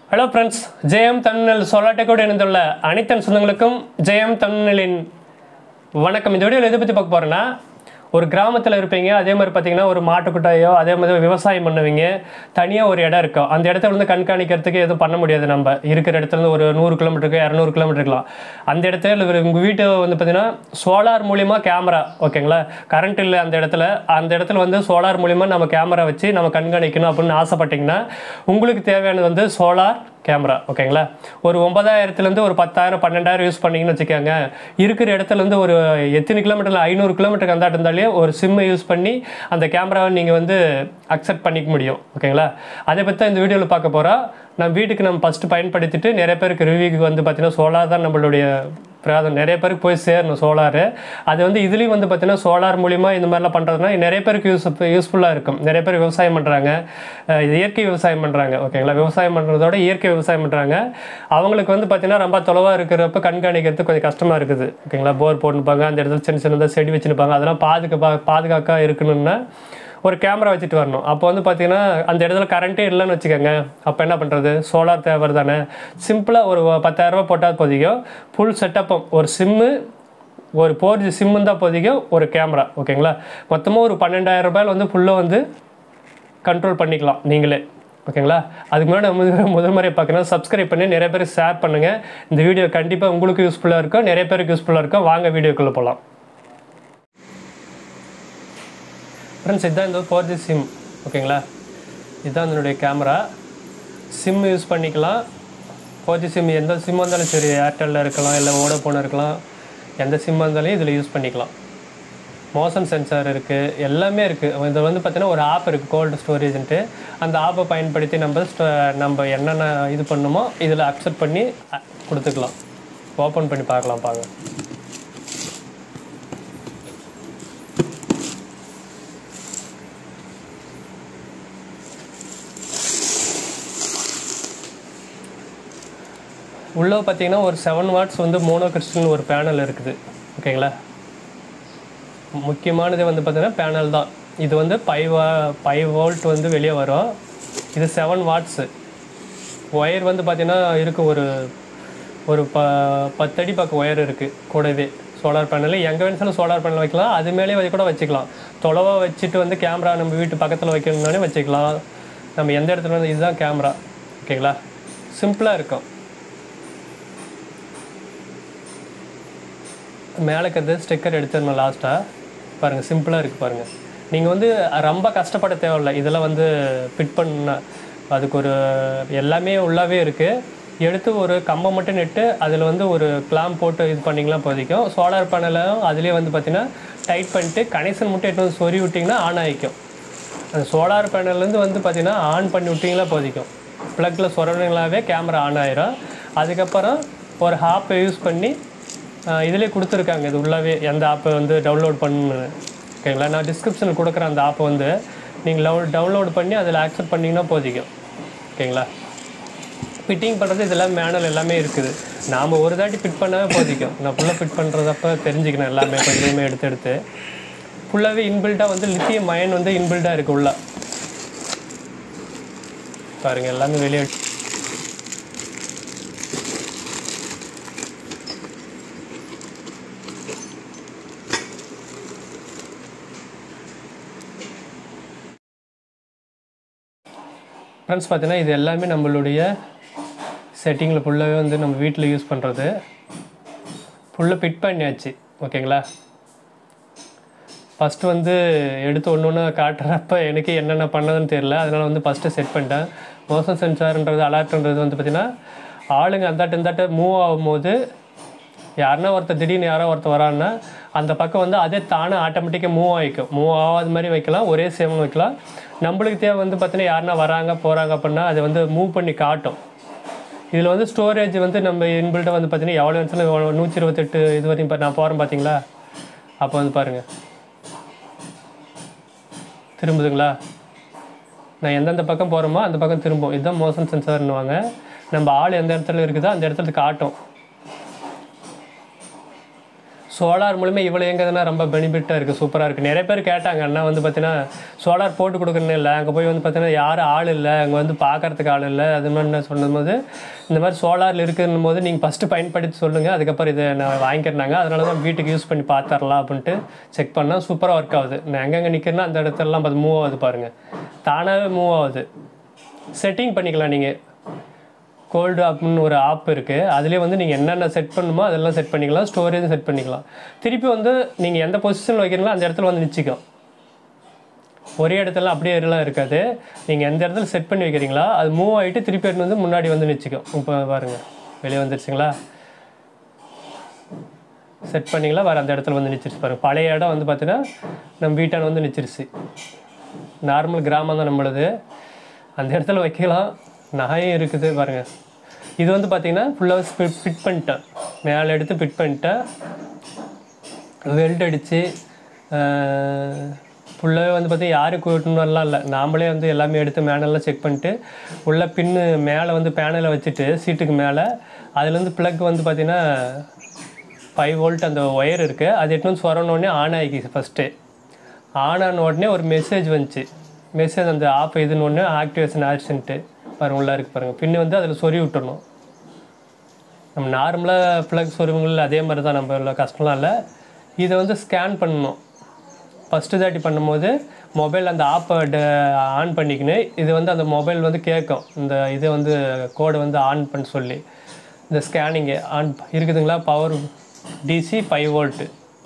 hello friends Jayam Tamil சொல்லாட்டைக்கோடு இணைந்துள்ள அனைத்தன் சொந்தங்களுக்கும் ஜெயம் தமிழின் வணக்கம் இந்த வீடியோவில் எதை பற்றி பார்க்க போகிறேன்னா ஒரு கிராமத்தில் இருப்பீங்க அதே மாதிரி பார்த்தீங்கன்னா ஒரு மாட்டுக்குட்டாயோ அதே மாதிரி விவசாயம் பண்ணுவீங்க தனியாக ஒரு இடம் இருக்கும் அந்த இடத்த வந்து கண்காணிக்கிறதுக்கு எதுவும் பண்ண முடியாது நம்ம இருக்கிற இடத்துல இருந்து ஒரு நூறு கிலோமீட்டருக்கு இரநூறு கிலோமீட்டர் இருக்கலாம் அந்த இடத்துல உங்கள் வீட்டு வந்து பார்த்தீங்கன்னா சோலார் மூலிமா கேமரா ஓகேங்களா கரண்ட் இல்லை அந்த இடத்துல அந்த இடத்துல வந்து சோலார் மூலிமா நம்ம கேமரா வச்சு நம்ம கண்காணிக்கணும் அப்படின்னு ஆசைப்பட்டீங்கன்னா உங்களுக்கு தேவையானது வந்து சோலார் கேமரா ஓகேங்களா ஒரு ஒன்பதாயிரத்துலேருந்து ஒரு பத்தாயிரம் பன்னெண்டாயிரம் யூஸ் பண்ணீங்கன்னு வச்சுக்கோங்க இருக்கிற இடத்துலேருந்து ஒரு எத்தனை கிலோமீட்டரில் ஐநூறு கிலோமீட்டருக்கு அந்தாட்டு இருந்தாலே ஒரு சிம்மை யூஸ் பண்ணி அந்த கேமராவை நீங்கள் வந்து அக்செப்ட் பண்ணிக்க முடியும் ஓகேங்களா அதை பற்றி தான் இந்த வீடியோவில் பார்க்க போகிறோம் நம்ம வீட்டுக்கு நம்ம ஃபஸ்ட்டு பயன்படுத்திட்டு நிறைய பேருக்கு ரிவ்யூக்கு வந்து பார்த்தீங்கன்னா சோலார் தான் நம்மளுடைய பிரயாதம் நிறைய பேருக்கு போய் சேரணும் சோலாரு அது வந்து இதுலேயும் வந்து பார்த்தீங்கன்னா சோலார் மூலிமா இந்த மாதிரிலாம் பண்ணுறதுனா நிறைய பேருக்கு யூஸ் யூஸ்ஃபுல்லாக இருக்கும் நிறைய பேர் விவசாயம் பண்ணுறாங்க இயற்கை விவசாயம் பண்ணுறாங்க ஓகேங்களா விவசாயம் பண்ணுறதோட இயற்கை விவசாயம் பண்ணுறாங்க அவங்களுக்கு வந்து பார்த்தீங்கன்னா ரொம்ப தொலைவாக இருக்கிறப்ப கண்காணிக்கிறது கொஞ்சம் கஷ்டமாக இருக்குது ஓகேங்களா போர் போட்டுப்பாங்க அந்த இடத்துல சின்ன சின்னதாக செடி வச்சுருப்பாங்க அதெல்லாம் பாதுகா பாதுகாக்காக இருக்கணும்னா ஒரு கேமரா வச்சுட்டு வரணும் அப்போ வந்து பார்த்தீங்கன்னா அந்த இடத்துல கரண்ட்டே இல்லைன்னு வச்சுக்கோங்க அப்போ என்ன பண்ணுறது சோலார் தேவை தானே சிம்பிளாக ஒரு பத்தாயிரரூபா போட்டால் போதிக்கும் ஃபுல் செட்டப்பும் ஒரு சிம்மு ஒரு ஃபோர் ஜி சிம்மு தான் போதிக்கும் ஒரு கேமரா ஓகேங்களா மொத்தமாக ஒரு பன்னெண்டாயிரம் ரூபாயில் வந்து ஃபுல்லாக வந்து கண்ட்ரோல் பண்ணிக்கலாம் நீங்களே ஓகேங்களா அதுக்கு முன்னாடி முதல் முதல் முறை பார்க்கணும் சப்ஸ்கிரைப் பண்ணி நிறைய பேர் ஷேர் பண்ணுங்கள் இந்த வீடியோ கண்டிப்பாக உங்களுக்கு யூஸ்ஃபுல்லாக இருக்கும் நிறைய பேருக்கு யூஸ்ஃபுல்லாக இருக்கும் வாங்க வீடியோக்குள்ளே போகலாம் ஃப்ரெண்ட்ஸ் இதுதான் இந்த ஃபோர் ஜி சிம் ஓகேங்களா இதுதான் என்னுடைய கேமரா சிம் யூஸ் பண்ணிக்கலாம் ஃபோர் ஜி சிம் எந்த சிம்மாக இருந்தாலும் சரி ஏர்டெல்லில் இருக்கலாம் இல்லை வோடஃபோன் இருக்கலாம் எந்த சிம்மாக இருந்தாலும் இதில் யூஸ் பண்ணிக்கலாம் மோஷன் சென்சார் இருக்குது எல்லாமே இருக்குது இதில் வந்து பார்த்தீங்கன்னா ஒரு ஆப் இருக்குது கோல்டு ஸ்டோரேஜ்ன்ட்டு அந்த ஆப்பை பயன்படுத்தி நம்ம ஸ்டோ நம்ம என்னென்ன இது பண்ணுமோ இதில் அக்செப்ட் பண்ணி அ- கொடுத்துக்கலாம் ஓப்பன் பண்ணி பார்க்கலாம் பாருங்க உள்ளே பார்த்தீங்கன்னா ஒரு செவன் வாட்ஸ் வந்து மோனோ கிறிஸ்டின் ஒரு பேனல் இருக்குது ஓகேங்களா முக்கியமானது வந்து பார்த்தீங்கன்னா பேனல் தான் இது வந்து ஃபைவ் ஃபைவ் வோல்ட் வந்து வெளியே வரும் இது செவன் வாட்ஸு ஒயர் வந்து பார்த்தீங்கன்னா இருக்கு ஒரு ஒரு ப பத்தடி பக்கம் ஒயர் இருக்குது கூடவே சோலார் பேனல் எங்கே வேணுனாலும் சோலார் பேனல் வைக்கலாம் அது மேலே வச்சு கூட வச்சுக்கலாம் தொலைவாக வச்சுட்டு வந்து கேமரா நம்ம வீட்டு பக்கத்தில் வைக்கணும்னாலே வச்சுக்கலாம் நம்ம எந்த இடத்துல வந்து இதுதான் கேமரா ஓகேங்களா சிம்பிளாக இருக்கும் மேலே இருக்கிறது ஸ்டிக்கர் எடுத்துடணும் லாஸ்ட்டாக பாருங்கள் சிம்பிளாக இருக்குது பாருங்கள் நீங்கள் வந்து ரொம்ப கஷ்டப்பட தேவையில்லை இதெல்லாம் வந்து ஃபிட் பண்ண அதுக்கு ஒரு எல்லாமே உள்ளாவே இருக்குது எடுத்து ஒரு கம்பம் மட்டும் நெட்டு அதில் வந்து ஒரு கிளாம் போட்டு இது பண்ணிங்களா போதிக்கும் சோலார் பேனலும் அதுலேயே வந்து பார்த்தீங்கன்னா டைட் பண்ணிட்டு கனெக்ஷன் மட்டும் எடுத்து வந்து சொறி விட்டிங்கன்னா ஆன் ஆகிக்கும் அந்த சோலார் பேனல்லேருந்து வந்து பார்த்தீங்கன்னா ஆன் பண்ணி விட்டிங்களா போதிக்கும் ப்ளக்கில் சொரணுங்களாவே கேமரா ஆன் ஆயிரும் அதுக்கப்புறம் ஒரு ஆப்பை யூஸ் பண்ணி இதிலே கொடுத்துருக்காங்க இது உள்ளவே எந்த ஆப்பை வந்து டவுன்லோட் பண்ணு ஓகேங்களா நான் டிஸ்கிரிப்ஷனில் கொடுக்குற அந்த ஆப்பை வந்து நீங்கள் லவ் டவுன்லோட் பண்ணி அதில் ஆக்செப்ட் பண்ணிங்கன்னா போதிக்கும் ஓகேங்களா ஃபிட்டிங் பண்ணுறது இதெல்லாம் மேனுவல் எல்லாமே இருக்குது நாம் ஒரு தாட்டி ஃபிட் பண்ணவே போதிக்கும் நான் ஃபுல்லாக ஃபிட் பண்ணுறதப்ப தெரிஞ்சுக்கணும் எல்லாமே கொஞ்சமே எடுத்து எடுத்து ஃபுல்லாகவே இன்பில்ட்டாக வந்து லித்தியம் மயன் வந்து இன்பில்ட்டாக இருக்குது உள்ள பாருங்கள் எல்லாமே வெளியே ஃப்ரெண்ட்ஸ் பார்த்தீங்கன்னா இது எல்லாமே நம்மளுடைய செட்டிங்கில் ஃபுல்லாகவே வந்து நம்ம வீட்டில் யூஸ் பண்ணுறது ஃபுல்லாக ஃபிட் பண்ணியாச்சு ஓகேங்களா ஃபஸ்ட்டு வந்து எடுத்து ஒன்று ஒன்று காட்டுறப்ப எனக்கு என்னென்ன பண்ணதுன்னு தெரியல அதனால் வந்து ஃபஸ்ட்டு செட் பண்ணிட்டேன் மோஷன் சென்சார்ன்றது அலர்ட்ன்றது வந்து பார்த்திங்கன்னா ஆளுங்க அந்தாட்டு இந்தாட்டு மூவ் ஆகும்போது யாருன்னா ஒருத்தர் திடீர்னு யாரோ ஒருத்தர் வரான்னா அந்த பக்கம் வந்து அதே தானே ஆட்டோமேட்டிக்காக மூவ் ஆகிக்கும் மூவ் ஆகாத மாதிரி வைக்கலாம் ஒரே சேம் வைக்கலாம் நம்மளுக்கு தேவை வந்து பார்த்தீங்கன்னா யாருன்னா வராங்க போகிறாங்க அப்படின்னா அதை வந்து மூவ் பண்ணி காட்டும் இதில் வந்து ஸ்டோரேஜ் வந்து நம்ம இன்பில்ட்டாக வந்து பார்த்தீங்கன்னா எவ்வளோ நிமிஷம் நூற்றி இருபத்தெட்டு இது வரையும் பா- நான் போகிறேன் பார்த்தீங்களா அப்போ வந்து பாருங்கள் திரும்புதுங்களா நான் எந்தெந்த பக்கம் போகிறோமோ அந்த பக்கம் திரும்பும் இதுதான் மோஷன் சென்சார்னுவாங்க நம்ம ஆள் எந்த இடத்துல இருக்குதோ அந்த இடத்துல காட்டும் சோலார் மூலிமா இவ்வளோ எங்கதுன்னா ரொம்ப பெனிஃபிட்டாக இருக்குது சூப்பராக இருக்குது நிறைய பேர் கேட்டாங்க அண்ணா வந்து பார்த்தீங்கன்னா சோலார் போட்டு கொடுக்கணும் இல்லை அங்கே போய் வந்து பார்த்தீங்கன்னா யாரும் ஆள் இல்லை அங்கே வந்து பார்க்கறதுக்கு ஆள் இல்லை அது மாதிரி நான் சொன்னபோது இந்த மாதிரி சோலாரில் இருக்குன்னும் போது நீங்கள் ஃபஸ்ட்டு பயன்படுத்தி சொல்லுங்கள் அதுக்கப்புறம் இதை நான் வாங்கிக்கிறேனாங்க அதனால தான் வீட்டுக்கு யூஸ் பண்ணி பார்த்துடலாம் அப்படின்ட்டு செக் பண்ணால் சூப்பராக ஒர்க் ஆகுது நான் எங்கெங்கே நிற்கிறேன்னா அந்த இடத்துலலாம் பார்த்து மூவ் ஆகுது பாருங்கள் தானாகவே மூவ் ஆகுது செட்டிங் பண்ணிக்கலாம் நீங்கள் கோல்டு ஆப்னு ஒரு ஆப் இருக்குது அதுலேயே வந்து நீங்கள் என்னென்ன செட் பண்ணுமோ அதெல்லாம் செட் பண்ணிக்கலாம் ஸ்டோரேஜும் செட் பண்ணிக்கலாம் திருப்பி வந்து நீங்கள் எந்த பொசிஷனில் வைக்கிறீங்களோ அந்த இடத்துல வந்து நிச்சிக்கும் ஒரே இடத்துல அப்படியே எல்லாம் இருக்காது நீங்கள் எந்த இடத்துல செட் பண்ணி வைக்கிறீங்களா அது மூவ் ஆகிட்டு திருப்பி எடுத்து வந்து முன்னாடி வந்து நிச்சிக்கும் இப்போ பாருங்கள் வெளியே வந்துருச்சுங்களா செட் பண்ணிங்களா வேறு அந்த இடத்துல வந்து நிச்சிருச்சு பாருங்கள் பழைய இடம் வந்து பார்த்தீங்கன்னா நம்ம வீட்டான வந்து நிச்சிருச்சு நார்மல் கிராமம் தான் நம்மளுது அந்த இடத்துல வைக்கலாம் நகையும் இருக்குது பாருங்கள் இது வந்து பார்த்தீங்கன்னா ஃபுல்லாக ஃபிட் ஃபிட் பண்ணிட்டேன் மேலே எடுத்து ஃபிட் பண்ணிட்டேன் வெல்ட் அடித்து ஃபுல்லாகவே வந்து பார்த்தீங்கன்னா யாரும் கூட்டணும்லாம் இல்லை நாமளே வந்து எல்லாமே எடுத்து மேனெல்லாம் செக் பண்ணிட்டு உள்ள பின்னு மேலே வந்து பேனலை வச்சுட்டு சீட்டுக்கு மேலே அதுலேருந்து ப்ளக் வந்து பார்த்தீங்கன்னா ஃபைவ் வோல்ட் அந்த ஒயர் இருக்குது அது எட்டு வந்து சொரணுன்னே ஆன் ஆகிக்கிச்சு ஃபஸ்ட்டு ஆன் ஆன உடனே ஒரு மெசேஜ் வந்துச்சு மெசேஜ் அந்த ஆப் இதுன்னு ஒன்று ஆக்டிவேஷன் ஆச்சுன்ட்டு பாருங்க உள்ளே இருக்குது பாருங்கள் பின்னு வந்து அதில் சொறி விட்டுறணும் நம்ம நார்மலாக ப்ளக் சொருவங்கள் அதே மாதிரி தான் நம்ம உள்ள கஷ்டம்லாம் இல்லை இதை வந்து ஸ்கேன் பண்ணணும் ஃபஸ்ட்டு தாட்டி பண்ணும்போது மொபைல் அந்த ஆப்பை ஆன் பண்ணிக்கின்னு இது வந்து அந்த மொபைல் வந்து கேட்கும் இந்த இது வந்து கோடை வந்து ஆன் பண்ண சொல்லி இந்த ஸ்கேனிங்கு ஆன் இருக்குதுங்களா பவர் டிசி ஃபைவ் வோல்ட்டு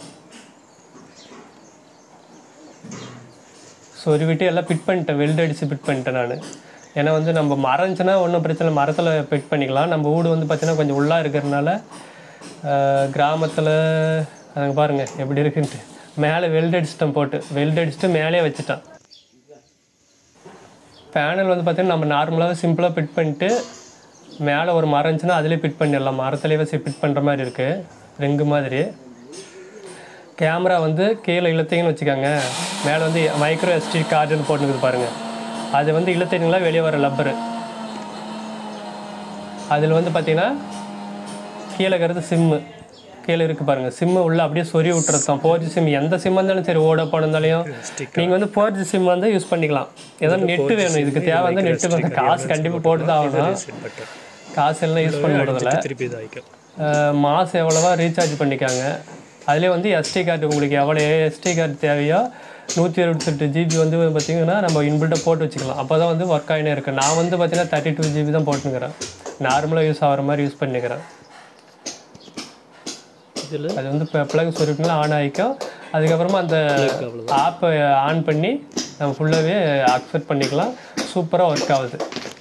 சொருவிட்டு எல்லாம் ஃபிட் பண்ணிட்டேன் வெல்ட் அடித்து ஃபிட் பண்ணிட்டேன் நான் ஏன்னா வந்து நம்ம மரம் இருந்துச்சுன்னா ஒன்றும் பிரச்சனை இல்லை, மரத்தில் ஃபிட் பண்ணிக்கலாம் நம்ம வீடு வந்து பார்த்தீங்கன்னா கொஞ்சம் உள்ளாக இருக்கிறதுனால கிராமத்தில் அங்கே பாருங்கள் எப்படி இருக்குன்ட்டு மேலே வெல்ட் அடிச்சிட்டேன் போட்டு வெல்ட் அடிச்சுட்டு மேலே வச்சுட்டேன் பேனல் வந்து பார்த்தீங்கன்னா நம்ம நார்மலாக சிம்பிளாக ஃபிட் பண்ணிட்டு மேலே ஒரு மரம் இருந்துச்சுன்னா அதிலே ஃபிட் பண்ணிடலாம் மரத்துலேயே ஃபிட் பண்ணுற மாதிரி இருக்குது ரிங்கு மாதிரி கேமரா வந்து கீழே இழுத்தீங்கன்னு வச்சுக்கோங்க மேலே வந்து மைக்ரோ எஸ்டி கார்டுன்னு போட்டுக்குது பாருங்கள் அது வந்து இழுத்தீங்களா வெளியே வர லப்பரு அதில் வந்து பார்த்தீங்கன்னா கீழே இருக்கிறது சிம்மு கீழே இருக்குது பாருங்கள் சிம்மு உள்ள அப்படியே சொறி விட்டுறது தான் ஃபோர் ஜி சிம் எந்த சிம் இருந்தாலும் சரி ஓட போனாலும் நீங்கள் வந்து ஃபோர் ஜி சிம் வந்து யூஸ் பண்ணிக்கலாம் ஏதாவது நெட்டு வேணும் இதுக்கு தேவை வந்து நெட்டு வந்து காசு கண்டிப்பாக போட்டு தான் ஆகணும் காசு எல்லாம் யூஸ் பண்ண முடியறதில்ல திருப்பி இதாகிக்கும் அஹ் மாதம் எவ்வளவா ரீசார்ஜ் பண்ணிக்காங்க அதிலே வந்து எஸ்டி கார்டு உங்களுக்கு எவ்வளோ எஸ்டி கார்டு தேவையோ நூற்றி இருபத்தெட்டு ஜிபி வந்து பார்த்திங்கன்னா நம்ம இன்பில்ட்டாக போட்டு வச்சுக்கலாம் அப்போ தான் வந்து ஒர்க் ஆகினே இருக்குது நான் வந்து பார்த்தீங்கன்னா தேர்ட்டி டூ ஜிபி தான் போட்டுக்கிறேன் நார்மலாக யூஸ் ஆகிற மாதிரி யூஸ் பண்ணிக்கிறேன் இதில் அது வந்து இப்போ ப்ளக் சொல்லிட்டுனா ஆன் ஆகிக்கும் அதுக்கப்புறமா அந்த ஆப்பை ஆன் பண்ணி நம்ம ஃபுல்லாகவே அக்செப்ட் பண்ணிக்கலாம் சூப்பராக ஒர்க் ஆகுது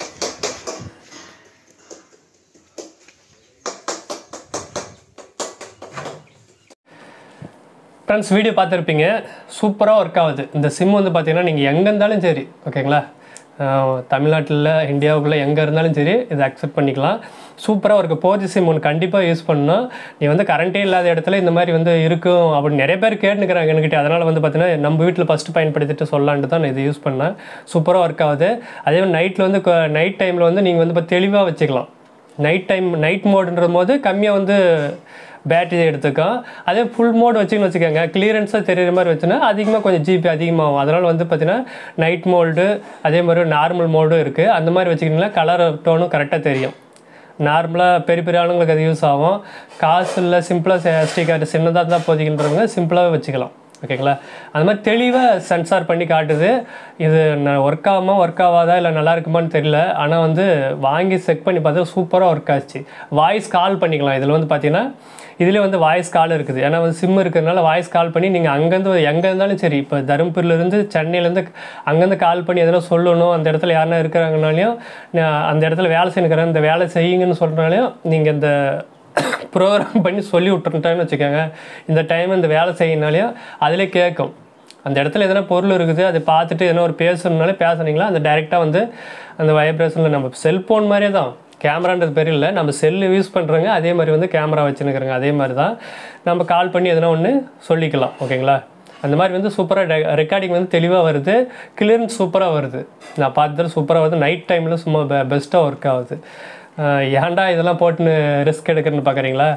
ஃப்ரெண்ட்ஸ் வீடியோ பார்த்துருப்பீங்க சூப்பராக ஒர்க் ஆகுது இந்த சிம் வந்து பார்த்தீங்கன்னா நீங்கள் எங்கே இருந்தாலும் சரி ஓகேங்களா தமிழ்நாட்டில் இந்தியாவுக்குள்ளே எங்கே இருந்தாலும் சரி இதை அக்செப்ட் பண்ணிக்கலாம் சூப்பராக இருக்குது ஃபோர் ஜி சிம் ஒன்று கண்டிப்பாக யூஸ் பண்ணணும் நீ வந்து கரண்ட்டே இல்லாத இடத்துல இந்த மாதிரி வந்து இருக்கும் அப்படின்னு நிறைய பேர் கேட்டுக்கிறாங்க என்கிட்ட அதனால் வந்து பார்த்தீங்கன்னா நம்ம வீட்டில் ஃபஸ்ட்டு பயன்படுத்திட்டு சொல்லலான்ட்டு தான் நான் இதை யூஸ் பண்ணேன் சூப்பராக ஒர்க் ஆகுது அதே மாதிரி நைட்டில் வந்து நைட் டைமில் வந்து நீங்கள் வந்து இப்போ தெளிவாக வச்சுக்கலாம் நைட் டைம் நைட் மோடுன்ற போது கம்மியாக வந்து பேட்டரி எடுத்துக்கும் அதே ஃபுல் மோட் வச்சுன்னு வச்சுக்கோங்க கிளியரன்ஸாக தெரியுற மாதிரி வச்சுன்னா அதிகமாக கொஞ்சம் ஜிபி அதிகமாகும் அதனால் வந்து பார்த்தீங்கன்னா நைட் மோல்டு அதே மாதிரி நார்மல் மோடும் இருக்குது அந்த மாதிரி வச்சுக்கிட்டிங்கன்னா கலர் டோனும் கரெக்டாக தெரியும் நார்மலாக பெரிய பெரிய ஆளுங்களுக்கு அது யூஸ் ஆகும் காசு இல்லை சிம்பிளாக எஸ்டி கார்டு சின்னதாக தான் போதிக்கின்றவங்க சிம்பிளாகவே வச்சுக்கலாம் ஓகேங்களா அந்த மாதிரி தெளிவாக சென்சார் பண்ணி காட்டுது இது ஒர்க் ஆகாமல் ஒர்க் ஆகாதா இல்லை நல்லா இருக்குமான்னு தெரியல ஆனால் வந்து வாங்கி செக் பண்ணி பார்த்தா சூப்பராக ஒர்க் ஆச்சு வாய்ஸ் கால் பண்ணிக்கலாம் இதில் வந்து பார்த்தீங்கன்னா இதுலேயே வந்து வாய்ஸ் கால் இருக்குது ஏன்னா வந்து சிம் இருக்கிறதுனால வாய்ஸ் கால் பண்ணி நீங்கள் அங்கேருந்து எங்கே இருந்தாலும் சரி இப்போ தருமபுரியிலேருந்து சென்னையிலேருந்து அங்கேருந்து கால் பண்ணி எதனா சொல்லணும் அந்த இடத்துல யாருனா இருக்கிறாங்கனாலையும் நான் அந்த இடத்துல வேலை செய்யணுக்கிறேன் இந்த வேலை செய்யுங்கன்னு சொல்கிறனாலையும் நீங்கள் இந்த ப்ரோக்ராம் பண்ணி சொல்லி விட்டுருட்டான்னு வச்சுக்கோங்க இந்த டைம் இந்த வேலை செய்யணுனாலையும் அதிலே கேட்கும் அந்த இடத்துல எதனா பொருள் இருக்குது அதை பார்த்துட்டு எதனா ஒரு பேசணுனாலே பேசுனீங்களா அந்த டைரெக்டாக வந்து அந்த வைப்ரேஷனில் நம்ம செல்ஃபோன் மாதிரியே தான் கேமரான்றது பெரிய இல்லை நம்ம செல்லு யூஸ் பண்ணுறோங்க அதே மாதிரி வந்து கேமரா வச்சுன்னுக்குறோங்க அதே மாதிரி தான் நம்ம கால் பண்ணி எதனா ஒன்று சொல்லிக்கலாம் ஓகேங்களா அந்த மாதிரி வந்து சூப்பராக ரெக்கார்டிங் வந்து தெளிவாக வருது கிளியரன்ஸ் சூப்பராக வருது நான் பார்த்தது சூப்பராக வருது நைட் டைமில் சும்மா பெ பெஸ்ட்டாக ஒர்க் ஆகுது அஹ் ஏன்டா இதெல்லாம் போட்டுன்னு ரிஸ்க் எடுக்கிறேன்னு பார்க்குறீங்களா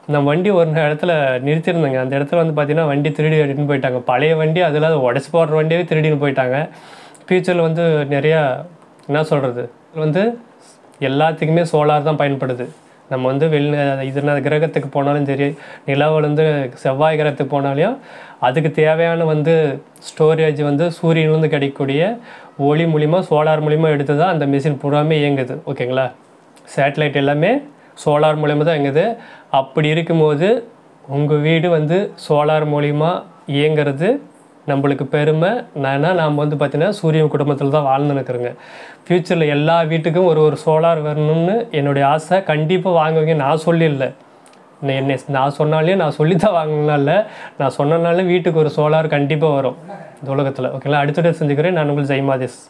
நம்ம வண்டி ஒரு இடத்துல நிறுத்தியிருந்தேங்க அந்த இடத்துல வந்து பார்த்தீங்கன்னா வண்டி திருடி எடுத்துன்னு போயிட்டாங்க பழைய வண்டி அதில் உடச்சி போடுற வண்டியே திருடின்னு போயிட்டாங்க ஃப்யூச்சரில் வந்து நிறையா என்ன சொல்கிறது வந்து எல்லாத்துக்குமே சோலார் தான் பயன்படுது நம்ம வந்து வெளி இது என்ன கிரகத்துக்கு போனாலும் சரி நிலவுலேருந்து செவ்வாய் கிரகத்துக்கு போனாலையும் அதுக்கு தேவையான வந்து ஸ்டோரேஜ் வந்து சூரியன்லேருந்து கிடைக்கக்கூடிய ஒளி மூலிமா சோலார் மூலிமா எடுத்து தான் அந்த மிஷின் பூராமே இயங்குது ஓகேங்களா சேட்டலைட் எல்லாமே சோலார் மூலிமா தான் இயங்குது அப்படி இருக்கும்போது உங்கள் வீடு வந்து சோலார் மூலிமா இயங்குறது நம்மளுக்கு பெருமை நானா நாம் வந்து பார்த்தீங்கன்னா சூரியன் குடும்பத்தில் தான் வாழ்ந்துன்னு இருக்கிறேங்க ஃப்யூச்சரில் எல்லா வீட்டுக்கும் ஒரு ஒரு சோலார் வரணும்னு என்னுடைய ஆசை கண்டிப்பாக வாங்குவீங்க நான் சொல்லிடல நான் என்னை நான் சொன்னாலே நான் சொல்லி தான் வாங்கலாம் இல்லை நான் சொன்னனால வீட்டுக்கு ஒரு சோலார் கண்டிப்பாக வரும் இந்த உலகத்தில் ஓகேங்களா அடுத்தது செஞ்சுக்கிறேன் நான் உங்களுக்கு ஜெய்மாதேஷ்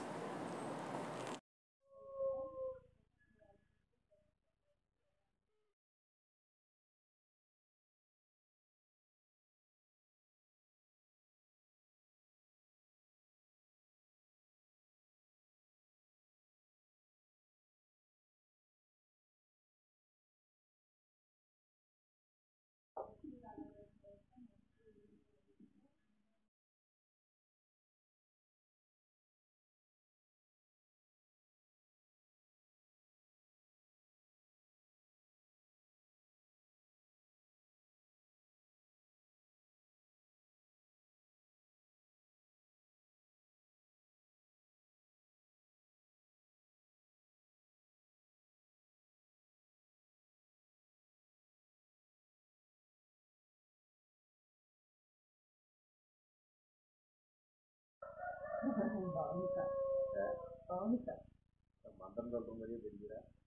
மந்திரம் சொல்ற மாதிரியே தெரிகிற